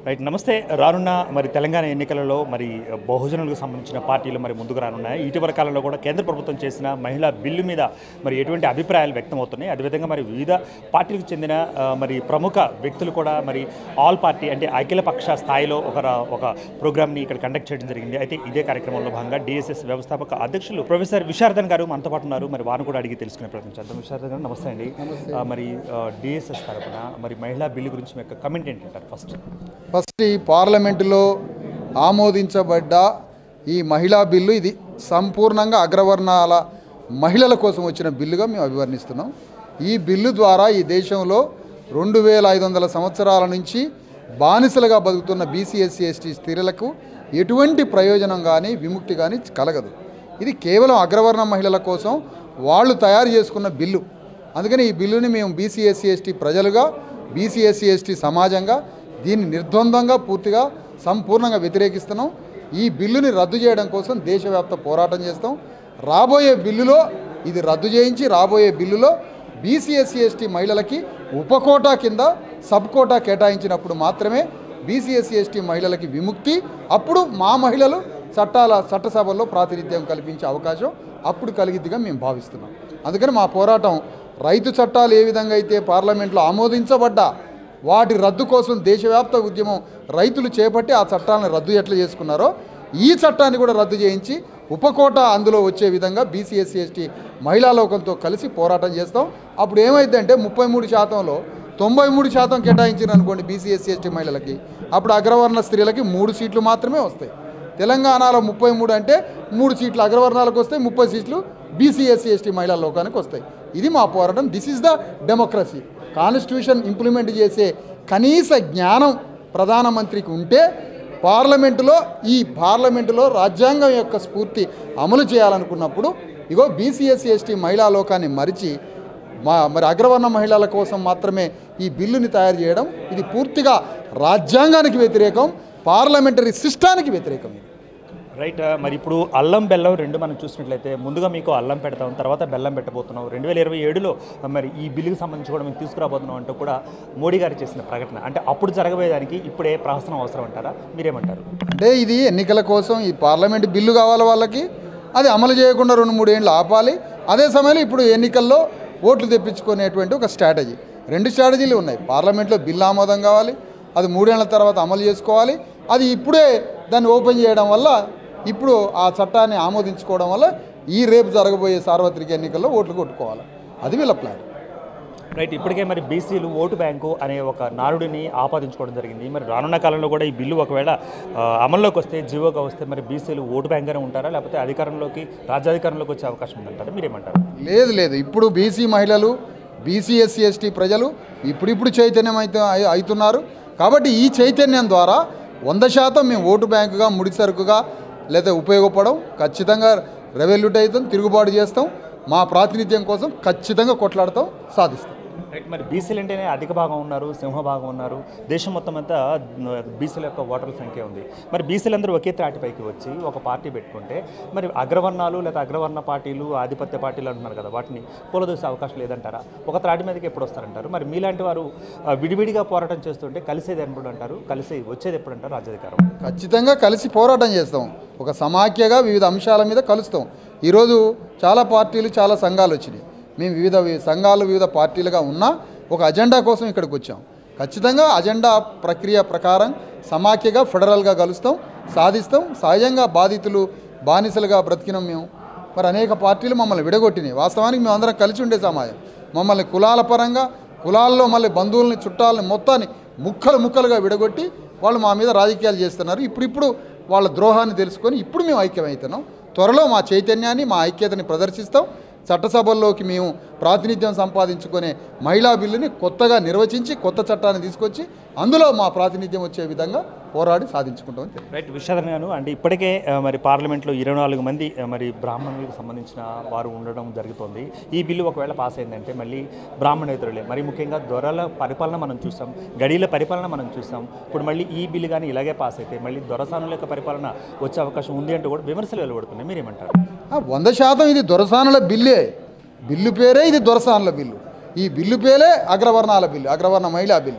Right నమస్తే రానున్న మరి తెలంగాణ ఎన్నికలలో మరి బహుజనులకు సంబంధించిన పార్టీలు మరి ముందుకు రానున్నాయి ఇటీవల కాలంలో కూడా కేంద్ర ప్రభుత్వం చేసిన మహిళా బిల్లు మీద మరి ఎటువంటి అభిప్రాయాలు వ్యక్తమవుతున్నాయి అదేవిధంగా మరి వివిధ పార్టీలకు చెందిన ఆ, మరి ప్రముఖ వ్యక్తులు కూడా మరి ఆల్ పార్టీ అంటే అఖిలపక్ష స్థాయిలో ఒక రా- ఒక ప్రోగ్రామ్ని ఇక్కడ కండక్ట్ చేయడం జరిగింది అయితే ఇదే కార్యక్రమంలో భాగంగా డిఎస్ఎస్ వ్యవస్థాపక అధ్యక్షులు ప్రొఫెసర్ విశారదన్ గారు మనతో పాటు ఉన్నారు మరి వారిని కూడా అడిగి తెలుసుకునే ప్రయత్నం చేద్దాం విశారదన్ గారు నమస్తే అండి ఆ, మరి డిఎస్ఎస్ తరపున మరి మహిళా బిల్లు గురించి మీ యొక్క కమెంట్ ఏంటంటారు ఫస్ట్ ఫస్ట్ ఈ పార్లమెంటులో ఆమోదించబడ్డ ఈ మహిళా బిల్లు ఇది సంపూర్ణంగా అగ్రవర్ణాల మహిళల కోసం వచ్చిన బిల్లుగా మేము అభివర్ణిస్తున్నాం ఈ బిల్లు ద్వారా ఈ దేశంలో రెండు వేల ఐదు వందల సంవత్సరాల నుంచి బానిసలుగా బతుకుతున్న బీసీ ఎస్సీ ఎస్టీ స్త్రీలకు ఎటువంటి ప్రయోజనం కానీ విముక్తి కానీ కలగదు ఇది కేవలం అగ్రవర్ణ మహిళల కోసం వాళ్ళు తయారు చేసుకున్న బిల్లు అందుకని ఈ బిల్లుని మేము బీసీ ఎస్సీ ఎస్టీ ప్రజలుగా బీసీ ఎస్సీ ఎస్టీ సమాజంగా దీన్ని నిర్ద్వందంగా పూర్తిగా సంపూర్ణంగా వ్యతిరేకిస్తున్నాం ఈ బిల్లుని రద్దు చేయడం కోసం దేశవ్యాప్త పోరాటం చేస్తాం రాబోయే బిల్లులో ఇది రద్దు చేయించి రాబోయే బిల్లులో బీసీ ఎస్సీ ఎస్టీ మహిళలకి ఉపకోటా కింద సబ్ కోటా కేటాయించినప్పుడు మాత్రమే బీసీ ఎస్సీ ఎస్టీ మహిళలకి విముక్తి అప్పుడు మా మహిళలు చట్టాల చట్టసభల్లో ప్రాతినిధ్యం కల్పించే అవకాశం అప్పుడు కలిగిద్దిగా మేము భావిస్తున్నాం అందుకని మా పోరాటం రైతు చట్టాలు ఏ విధంగా అయితే పార్లమెంట్లో ఆమోదించబడ్డా వాటి రద్దు కోసం దేశవ్యాప్త ఉద్యమం రైతులు చేపట్టి ఆ చట్టాలను రద్దు ఎట్లా చేసుకున్నారో ఈ చట్టాన్ని కూడా రద్దు చేయించి ఉపకోట అందులో వచ్చే విధంగా బీసీ ఎస్సీ ఎస్టీ మహిళా లోకంతో కలిసి పోరాటం చేస్తాం అప్పుడు ఏమైందంటే ముప్పై మూడు శాతంలో తొంభై మూడు శాతం కేటాయించారు అనుకోండి బీసీ ఎస్సీ ఎస్టీ మహిళలకి అప్పుడు అగ్రవర్ణ స్త్రీలకి మూడు సీట్లు మాత్రమే వస్తాయి తెలంగాణలో ముప్పై మూడు అంటే మూడు సీట్లు అగ్రవర్ణాలకు వస్తాయి ముప్పై సీట్లు బీసీ ఎస్సీ ఎస్టీ మహిళా లోకానికి వస్తాయి ఇది మా పోరాటం this is the democracy constitution implement చేసే కనీస జ్ఞానం ప్రధానమంత్రికి ఉంటే పార్లమెంటులో ఈ పార్లమెంటులో రాజ్యాంగం యొక్క స్ఫూర్తి అమలు చేయాలనుకున్నప్పుడు ఇగో బీసీఎస్సీ ఎస్టీ మహిళా లోకాన్ని మరిచి మా మరి అగ్రవర్ణ మహిళల కోసం మాత్రమే ఈ బిల్లుని తయారు చేయడం ఇది పూర్తిగా రాజ్యాంగానికి వ్యతిరేకం పార్లమెంటరీ సిస్టానికి వ్యతిరేకం ఇది రైట్ మరి ఇప్పుడు అల్లం బెల్లం రెండు మనం చూసినట్లయితే ముందుగా మీకు అల్లం పెడతాం తర్వాత బెల్లం పెట్టబోతున్నాం రెండు వేల ఇరవై ఏడులో మరి ఈ బిల్లుకి సంబంధించి కూడా మేము తీసుకురాబోతున్నాం అంటూ కూడా మోడీ గారు చేసిన ప్రకటన అంటే అప్పుడు జరగబోయేదానికి ఇప్పుడే ప్రహసనం అవసరం అంటారా మీరేమంటారు అంటే ఇది ఎన్నికల కోసం ఈ పార్లమెంట్ బిల్లు కావాలి వాళ్ళకి అది అమలు చేయకుండా రెండు మూడు ఏళ్ళు ఆపాలి అదే సమయంలో ఇప్పుడు ఎన్నికల్లో ఓట్లు తెప్పించుకునేటువంటి ఒక స్ట్రాటజీ రెండు స్ట్రాటజీలు ఉన్నాయి పార్లమెంట్లో బిల్లు ఆమోదం కావాలి అది మూడేళ్ల తర్వాత అమలు చేసుకోవాలి అది ఇప్పుడే దాన్ని ఓపెన్ చేయడం వల్ల ఇప్పుడు ఆ చట్టాన్ని ఆమోదించుకోవడం వల్ల ఈ రేపు జరగబోయే సార్వత్రిక ఎన్నికల్లో ఓట్లు కొట్టుకోవాలి అది వీళ్ళ ప్లాన్ రైట్ ఇప్పటికే మరి బీసీలు ఓటు బ్యాంకు అనే ఒక నారుడిని ఆపాదించుకోవడం జరిగింది మరి రానున్న కాలంలో కూడా ఈ బిల్లు ఒకవేళ ఆ, అమల్లోకి వస్తే జీవోగా వస్తే మరి బీసీలు ఓటు బ్యాంక్గానే ఉంటారా లేకపోతే అధికారంలోకి రాజ్యాధికారంలోకి వచ్చే అవకాశం ఉందంటారా మీరేమంటారు లేదు లేదు ఇప్పుడు బీసీ మహిళలు బీసీ ఎస్సీ ఎస్టీ ప్రజలు ఇప్పుడిప్పుడు చైతన్యం అయితే అయి- అవుతున్నారు కాబట్టి ఈ చైతన్యం ద్వారా వంద శాతం మేము ఓటు బ్యాంకుగా ముడి సరుకుగా లేదా ఉపయోగపడం ఖచ్చితంగా రెవెల్యూట్ అవుతాం తిరుగుబాటు చేస్తాం మా ప్రాతినిధ్యం కోసం ఖచ్చితంగా కొట్లాడతాం సాధిస్తాం రైట్ మరి బీసీలు అంటేనే అధిక భాగం ఉన్నారు సింహ భాగం ఉన్నారు దేశం మొత్తం అంతా బీసీల యొక్క ఓటర్ల సంఖ్య ఉంది మరి బీసీలందరూ ఒకే త్రాటిపైకి వచ్చి ఒక పార్టీ పెట్టుకుంటే మరి అగ్రవర్ణాలు లేదా అగ్రవర్ణ పార్టీలు ఆధిపత్య పార్టీలు అంటున్నారు కదా వాటిని కూలదోసే అవకాశం లేదంటారా ఒక త్రాటి మీదకి ఎప్పుడు వస్తారంటారు మరి మీలాంటి వారు ఆ, విడివిడిగా పోరాటం చేస్తుంటే కలిసేది ఎప్పుడు అంటారు కలిసి వచ్చేది ఎప్పుడు అంటారు రాజ్యాధికారం ఖచ్చితంగా కలిసి పోరాటం చేస్తాం ఒక సమాఖ్యగా వివిధ అంశాల మీద కలుస్తాం ఈరోజు చాలా పార్టీలు చాలా సంఘాలు వచ్చినాయి మేము వివిధ వి- సంఘాలు వివిధ పార్టీలుగా ఉన్నా ఒక అజెండా కోసం ఇక్కడికి వచ్చాం ఖచ్చితంగా అజెండా ప్రక్రియ ప్రకారం సమాఖ్యగా ఫెడరల్గా కలుస్తాం సాధిస్తాం సహజంగా బాధితులు బానిసలుగా బ్రతికినాం మేము మరి అనేక పార్టీలు మమ్మల్ని విడగొట్టినాయి వాస్తవానికి మేము అందరం కలిసి ఉండే సమాజం మమ్మల్ని కులాల పరంగా కులాల్లో మళ్ళీ బంధువుల్ని చుట్టాలని మొత్తాన్ని ముక్కలు ముక్కలుగా విడగొట్టి వాళ్ళు మా మీద రాజకీయాలు చేస్తున్నారు ఇప్పుడిప్పుడు వాళ్ళ ద్రోహాన్ని తెలుసుకొని ఇప్పుడు మేము ఐక్యమవుతున్నాం త్వరలో మా చైతన్యాన్ని మా ఐక్యతని ప్రదర్శిస్తాం చట్టసభల్లోకి మేము ప్రాతినిధ్యం సంపాదించుకునే మహిళా బిల్లుని కొత్తగా నిర్వచించి కొత్త చట్టాన్ని తీసుకొచ్చి అందులో మా ప్రాతినిధ్యం వచ్చే విధంగా పోరాడి సాధించుకుంటామని తెలియదు రైట్ విషాదనగాను అంటే ఇప్పటికే ఆ, మరి పార్లమెంట్లో ఇరవై నాలుగు మంది ఆ, మరి బ్రాహ్మణులకు సంబంధించిన వారు ఉండడం జరుగుతోంది ఈ బిల్లు ఒకవేళ పాస్ అయిందంటే మళ్ళీ బ్రాహ్మణేతరులే మరి ముఖ్యంగా దొరల పరిపాలన మనం చూసాం గడిల పరిపాలన మనం చూసాం ఇప్పుడు మళ్ళీ ఈ బిల్లు కానీ ఇలాగే పాస్ అయితే మళ్ళీ దొరసానుల యొక్క పరిపాలన వచ్చే అవకాశం ఉంది అంటూ కూడా విమర్శలు వెలువడుతున్నాయి మీరేమంటారు ఆ, వంద శాతం ఇది దొరసానుల బిల్లే బిల్లు పేరే ఇది దొరసానుల బిల్లు ఈ బిల్లు పేరే అగ్రవర్ణాల బిల్లు అగ్రవర్ణ మహిళా బిల్లు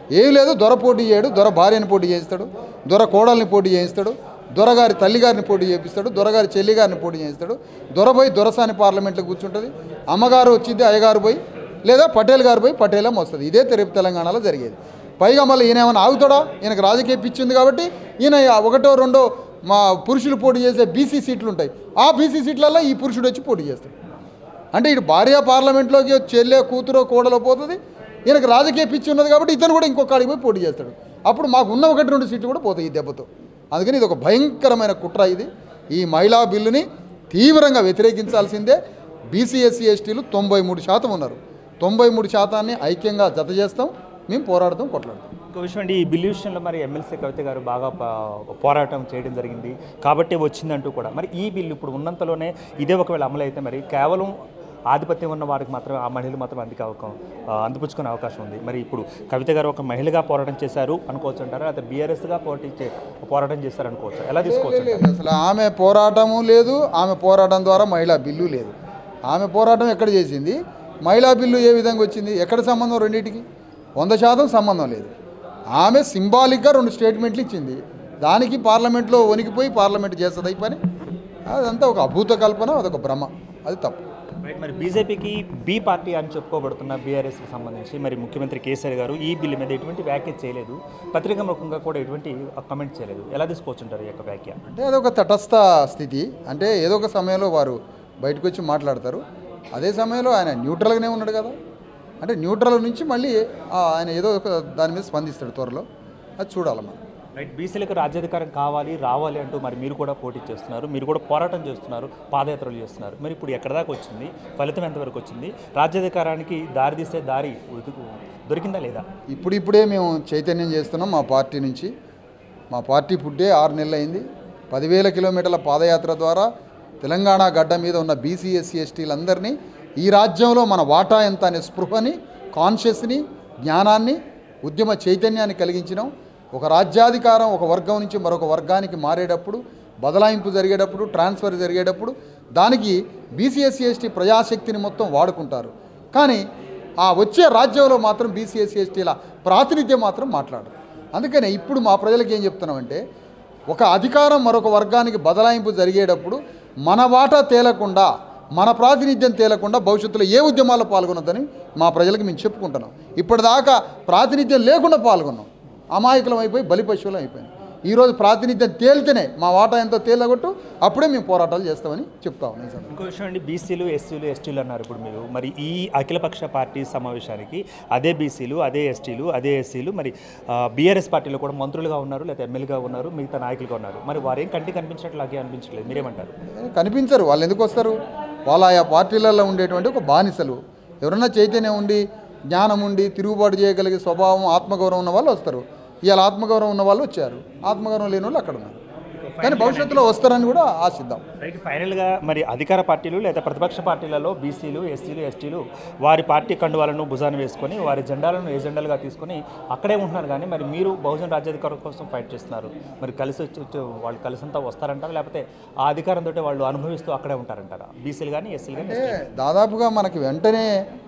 ఏం లేదు దొర పోటీ చేయడు దొర భార్యని పోటీ చేయిస్తాడు దొర కోడల్ని పోటీ చేయిస్తాడు దొరగారి తల్లిగారిని పోటీ చేపిస్తాడు దొరగారి చెల్లిగారిని పోటీ చేయిస్తాడు దొర పోయి దొరసాని పార్లమెంట్లో కూర్చుంటుంది అమ్మగారు వచ్చింది అయ్యగారు పోయి లేదా పటేల్ గారు పోయి పటేలం వస్తుంది ఇదే తెలుగు తెలంగాణలో జరిగేది పైగా మళ్ళీ ఈయన ఏమైనా ఆగుతాడా ఈయనకు రాజకీయ పిచ్చి ఉంది కాబట్టి ఈయన ఒకటో రెండో మా పురుషులు పోటీ చేసే బీసీ సీట్లు ఉంటాయి ఆ బీసీ సీట్లలో ఈ పురుషుడు వచ్చి పోటీ చేస్తాడు అంటే ఇటు భార్య పార్లమెంట్లోకి చెల్లె కూతురో కోడలో పోతుంది ఈయనకు రాజకీయ పిచ్చి ఉన్నది కాబట్టి ఇతను కూడా ఇంకొక ఆడికి పోయి పోటీ చేస్తాడు అప్పుడు మాకు ఉన్న ఒకటి రెండు సీట్లు కూడా పోతాయి ఈ దెబ్బతో అందుకని ఇది ఒక భయంకరమైన కుట్ర ఇది ఈ మహిళా బిల్లుని తీవ్రంగా వ్యతిరేకించాల్సిందే బీసీ ఎస్సీ ఎస్టీలు తొంభై మూడు శాతం ఉన్నారు తొంభై మూడు శాతాన్ని ఐక్యంగా జత చేస్తాం మేము పోరాడతాం కొట్లాడతాం ఇంకో విషయం అండి ఈ బిల్లు విషయంలో మరి ఎమ్మెల్సీ కవిత గారు బాగా ప- పోరాటం చేయడం జరిగింది కాబట్టి వచ్చిందంటూ కూడా మరి ఈ బిల్లు ఇప్పుడు ఉన్నంతలోనే ఇదే ఒకవేళ అమలు అయితే మరి కేవలం ఆధిపత్యం ఉన్న వారికి మాత్రమే ఆ మహిళలు మాత్రం అందుకే అవకాశం అందిపుచ్చుకునే అవకాశం ఉంది మరి ఇప్పుడు కవిత గారు ఒక మహిళగా పోరాటం చేశారు అనుకోవచ్చు అంటారా లేదా బీఆర్ఎస్గా పోటీ చే పోరాటం చేశారు అనుకోవచ్చు ఎలా తీసుకోవచ్చు అంటారు? లేదు, అసలు ఆమె పోరాటము లేదు ఆమె పోరాటం ద్వారా మహిళా బిల్లు లేదు ఆమె పోరాటం ఎక్కడ చేసింది మహిళా బిల్లు ఏ విధంగా వచ్చింది ఎక్కడ సంబంధం రెండింటికి వంద శాతం సంబంధం లేదు ఆమె సింబాలిక్గా రెండు స్టేట్మెంట్లు ఇచ్చింది దానికి పార్లమెంట్లో వణికిపోయి పార్లమెంట్ చేస్తుంది ఈ పని అదంతా ఒక అభూత కల్పన అదొక భ్రమ అది తప్పు రైట్ మరి బీజేపీకి బి పార్టీ అని చెప్పుకోబడుతున్న బీఆర్ఎస్కి సంబంధించి మరి ముఖ్యమంత్రి కేసీఆర్ గారు ఈ బిల్లు మీద ఎటువంటి వ్యాఖ్య చేయలేదు పత్రికా ముఖంగా కూడా ఎటువంటి కమెంట్ చేయలేదు ఎలా తీసుకోవచ్చు అంటారు ఈ యొక్క వ్యాఖ్య అంటే అదొక తటస్థ స్థితి అంటే ఏదో ఒక సమయంలో వారు బయటకు వచ్చి మాట్లాడతారు అదే సమయంలో ఆయన న్యూట్రల్గానే ఉన్నాడు కదా అంటే న్యూట్రల్ నుంచి మళ్ళీ ఆ, ఆయన ఏదో ఒక దాని మీద స్పందిస్తాడు త్వరలో అది చూడాలి మనం రైట్ బీసీలకు రాజ్యాధికారం కావాలి రావాలి అంటూ మరి మీరు కూడా పోటీ చేస్తున్నారు మీరు కూడా పోరాటం చేస్తున్నారు పాదయాత్రలు చేస్తున్నారు మరి ఇప్పుడు ఎక్కడ దాకా వచ్చింది ఫలితం ఎంతవరకు వచ్చింది రాజ్యాధికారానికి దారి తీసే దారి ఉతుకు- దొరికిందా లేదా ఇప్పుడు ఇప్పుడే మేము చైతన్యం చేస్తున్నాం మా పార్టీ నుంచి మా పార్టీ పుట్టే ఆరు నెలలు అయింది పదివేల కిలోమీటర్ల పాదయాత్ర ద్వారా తెలంగాణ గడ్డ మీద ఉన్న బీసీ ఎస్సీ ఎస్టీలందరినీ ఈ రాజ్యంలో మన వాటా ఎంత అనే స్పృహని కాన్షియస్ని జ్ఞానాన్ని ఉద్యమ చైతన్యాన్ని కలిగించినాం ఒక రాజ్యాధికారం ఒక వర్గం నుంచి మరొక వర్గానికి మారేటప్పుడు బదలాయింపు జరిగేటప్పుడు ట్రాన్స్ఫర్ జరిగేటప్పుడు దానికి బీసీఎస్సీ ఎస్టీ ప్రజాశక్తిని మొత్తం వాడుకుంటారు కానీ ఆ వచ్చే రాజ్యంలో మాత్రం బీసీఎస్సీ ఎస్టీల ప్రాతినిధ్యం మాత్రం మాట్లాడరు అందుకనే ఇప్పుడు మా ప్రజలకు ఏం చెప్తున్నామంటే ఒక అధికారం మరొక వర్గానికి బదలాయింపు జరిగేటప్పుడు మన వాటా తేలకుండా మన ప్రాతినిధ్యం తేలకుండా భవిష్యత్తులో ఏ ఉద్యమాల్లో పాల్గొనొద్దని మా ప్రజలకు మేము చెప్పుకుంటున్నాం ఇప్పటిదాకా ప్రాతినిధ్యం లేకుండా పాల్గొన్నాం అమాయకులం అయిపోయి బలి పశువులం అయిపోయింది ఈరోజు ప్రాతినిధ్యం తేలితేనే మా వాటా ఎంతో తేలగొట్టు అప్పుడే మేము పోరాటాలు చేస్తామని చెప్తా ఉన్నాం ఈ సందర్భంగా. ఇంకో విషయం అండి బీసీలు ఎస్సీలు ఎస్టీలు అన్నారు ఇప్పుడు మీరు మరి ఈ అఖిలపక్ష పార్టీ సమావేశానికి అదే బీసీలు అదే ఎస్టీలు అదే ఎస్సీలు మరి బీఆర్ఎస్ పార్టీలో కూడా మంత్రులుగా ఉన్నారు లేదా ఎమ్మెల్యేగా ఉన్నారు మిగతా నాయకులుగా ఉన్నారు మరి వారేం కంటి కనిపించినట్లాగే అనిపించలేదు మీరేమంటారు కనిపించరు వాళ్ళు ఎందుకు వస్తారు వాళ్ళ ఆయా పార్టీలలో ఉండేటువంటి ఒక బానిసలు ఎవరన్నా చైతన్యం ఉండి జ్ఞానం ఉండి తిరుగుబాటు చేయగలిగే స్వభావం ఆత్మగౌరవం ఉన్న వాళ్ళు వస్తారు ఇవాళ ఆత్మగౌరవం ఉన్న వాళ్ళు వచ్చారు ఆత్మగౌరవం లేని వాళ్ళు అక్కడ ఉన్నారు కానీ భవిష్యత్తులో వస్తారని కూడా ఆశిద్దాం రైట్ ఫైనల్గా మరి అధికార పార్టీలు లేదా ప్రతిపక్ష పార్టీలలో బీసీలు ఎస్సీలు ఎస్టీలు వారి పార్టీ కండువాలను భుజాన వేసుకొని వారి జెండాలను ఎజెండాలుగా తీసుకొని అక్కడే ఉంటున్నారు కానీ మరి మీరు బహుజన రాజ్యాధికారం కోసం ఫైట్ చేస్తున్నారు మరి కలిసి వచ్చి వచ్చి వాళ్ళు కలిసంతా వస్తారంటారా లేకపోతే ఆ అధికారంతో వాళ్ళు అనుభవిస్తూ అక్కడే ఉంటారంటారా బీసీలు కానీ ఎస్సీలు కానీ అంటే దాదాపుగా మనకి వెంటనే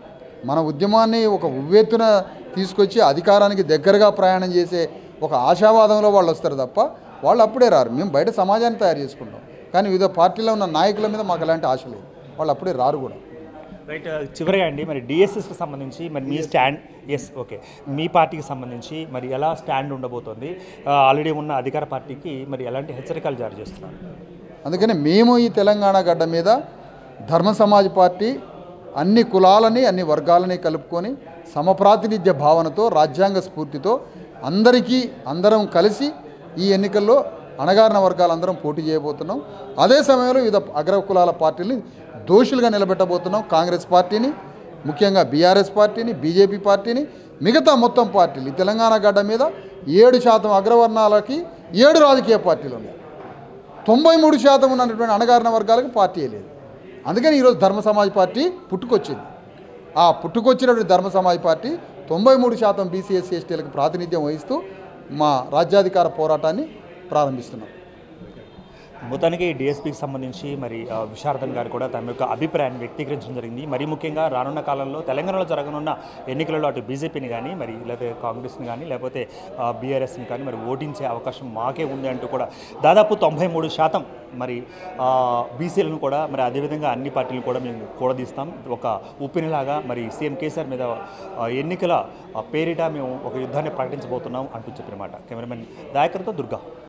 మన ఉద్యమాన్ని ఒక ఉవ్వెత్తున తీసుకొచ్చి అధికారానికి దగ్గరగా ప్రయాణం చేసే ఒక ఆశావాదంలో వాళ్ళు వస్తారు తప్ప వాళ్ళు అప్పుడే రారు మేము బయట సమాజాన్ని తయారు చేసుకుంటాం కానీ వివిధ పార్టీలో ఉన్న నాయకుల మీద మాకు ఎలాంటి ఆశ లేదు వాళ్ళు అప్పుడే రారు కూడా రైట్ చివరిగా అండి మరి డిఎస్ఎస్కి సంబంధించి మరి మీ స్టాండ్ ఎస్ ఓకే మీ పార్టీకి సంబంధించి మరి ఎలా స్టాండ్ ఉండబోతోంది ఆల్రెడీ ఉన్న అధికార పార్టీకి మరి ఎలాంటి హెచ్చరికలు జారీ చేస్తున్నారు అందుకని మేము ఈ తెలంగాణ గడ్డ మీద ధర్మ సమాజ్ పార్టీ అన్ని కులాలని అన్ని వర్గాలని కలుపుకొని సమప్రాతినిధ్య భావనతో రాజ్యాంగ స్ఫూర్తితో అందరికీ అందరం కలిసి ఈ ఎన్నికల్లో అణగారిన వర్గాలందరం పోటీ చేయబోతున్నాం అదే సమయంలో వివిధ అగ్ర కులాల పార్టీని దోషులుగా నిలబెట్టబోతున్నాం కాంగ్రెస్ పార్టీని ముఖ్యంగా బీఆర్ఎస్ పార్టీని బీజేపీ పార్టీని మిగతా మొత్తం పార్టీలు ఈ తెలంగాణ గడ్డ మీద ఏడు శాతం అగ్రవర్ణాలకి ఏడు రాజకీయ పార్టీలు ఉన్నాయి తొంభై మూడు శాతం ఉన్నటువంటి అణగారిన వర్గాలకు పార్టీ లేదు అందుకని ఈరోజు ధర్మ సమాజ్ పార్టీ పుట్టుకొచ్చింది ఆ పుట్టుకొచ్చినటువంటి ధర్మ సమాజ్ పార్టీ తొంభై మూడు శాతం బీసీఎస్సీ ఎస్టీలకు ప్రాతినిధ్యం వహిస్తూ మా రాజ్యాధికార పోరాటాన్ని ప్రారంభిస్తున్నాం మొత్తానికి డిఎస్పీకి సంబంధించి మరి ఆ, విశారదన్ గారు కూడా తమ యొక్క అభిప్రాయాన్ని వ్యక్తీకరించడం జరిగింది మరి ముఖ్యంగా రానున్న కాలంలో తెలంగాణలో జరగనున్న ఎన్నికలలో అటు బీజేపీని కానీ మరి లేకపోతే కాంగ్రెస్ని కానీ లేకపోతే బీఆర్ఎస్ని కానీ మరి ఓటించే అవకాశం మాకే ఉంది అంటూ కూడా దాదాపు తొంభై మూడు శాతం మరి బీసీలను కూడా మరి అదేవిధంగా అన్ని పార్టీలను కూడా మేము కూడదీస్తాం ఒక ఉప్పినిలాగా మరి సీఎం కేసీఆర్ మీద ఆ, ఎన్నికల ఆ, పేరిట మేము ఒక యుద్ధాన్ని ప్రకటించబోతున్నాం అంటూ చెప్పినమాట కెమెరామెన్ దయాకర్తో దుర్గా